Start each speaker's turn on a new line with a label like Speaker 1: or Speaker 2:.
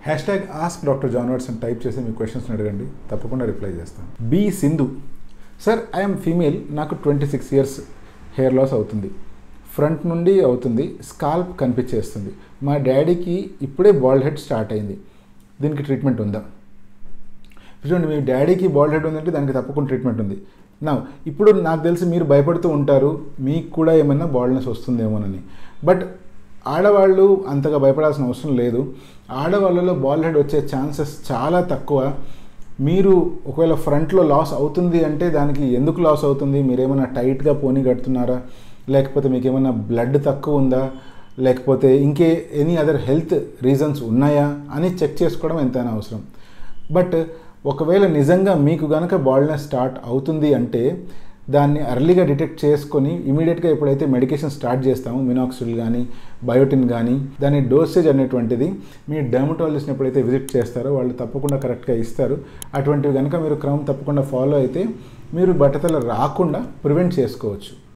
Speaker 1: hash hashtag ask doctor John Watson type చేసి మీ questions అడగండి తప్పకుండా రిప్లై చేస్తాను B Sindhu sir I'm female నాకు twenty six years hair loss అవుతుంది ఫ్రంట్ నుండి అవుతుంది స్కాల్ప్ కనిపించేస్తుంది మా డాడీకి ఇప్పుడే బాల్డ్ హెడ్ స్టార్ట్ అయింది దీనికి ట్రీట్మెంట్ ఉందా చూడండి మీ డాడీకి బాల్డ్ హెడ్ ఉందంటే దానికి తప్పకుండా ట్రీట్మెంట్ ఉంది నా ఇప్పుడు నాకు తెలిసి మీరు భయపడుతూ ఉంటారు మీకు కూడా ఏమైనా బాల్డ్నెస్ వస్తుందేమోనని బట్ ఆడవాళ్ళు అంతగా భయపడాల్సిన అవసరం లేదు ఆడవాళ్ళలో బాల్ హెడ్ వచ్చే ఛాన్సెస్ చాలా తక్కువ మీరు ఒకవేళ ఫ్రంట్లో లాస్ అవుతుంది అంటే దానికి ఎందుకు లాస్ అవుతుంది మీరేమైనా టైట్గా పోనీ కడుతున్నారా లేకపోతే మీకు ఏమైనా బ్లడ్ తక్కువ ఉందా లేకపోతే ఇంకే ఎనీ అదర్ హెల్త్ రీజన్స్ ఉన్నాయా అని చెక్ చేసుకోవడం ఎంతైనా అవసరం బట్ ఒకవేళ నిజంగా మీకు కనుక బాల్డ్నెస్ స్టార్ట్ అవుతుంది అంటే దాన్ని అర్లీగా డిటెక్ట్ చేసుకొని ఇమీడియట్గా ఎప్పుడైతే మెడికేషన్ స్టార్ట్ చేస్తామో మినాక్సిల్ కానీ బయోటిన్ కానీ దాని డోసేజ్ అనేటువంటిది మీ డర్మటాలజిస్ట్ని ఎప్పుడైతే విజిట్ చేస్తారో వాళ్ళు తప్పకుండా కరెక్ట్గా ఇస్తారు అటువంటివి కనుక మీరు క్రమం తప్పకుండా ఫాలో అయితే మీరు బట్టతల రాకుండా ప్రివెంట్ చేసుకోవచ్చు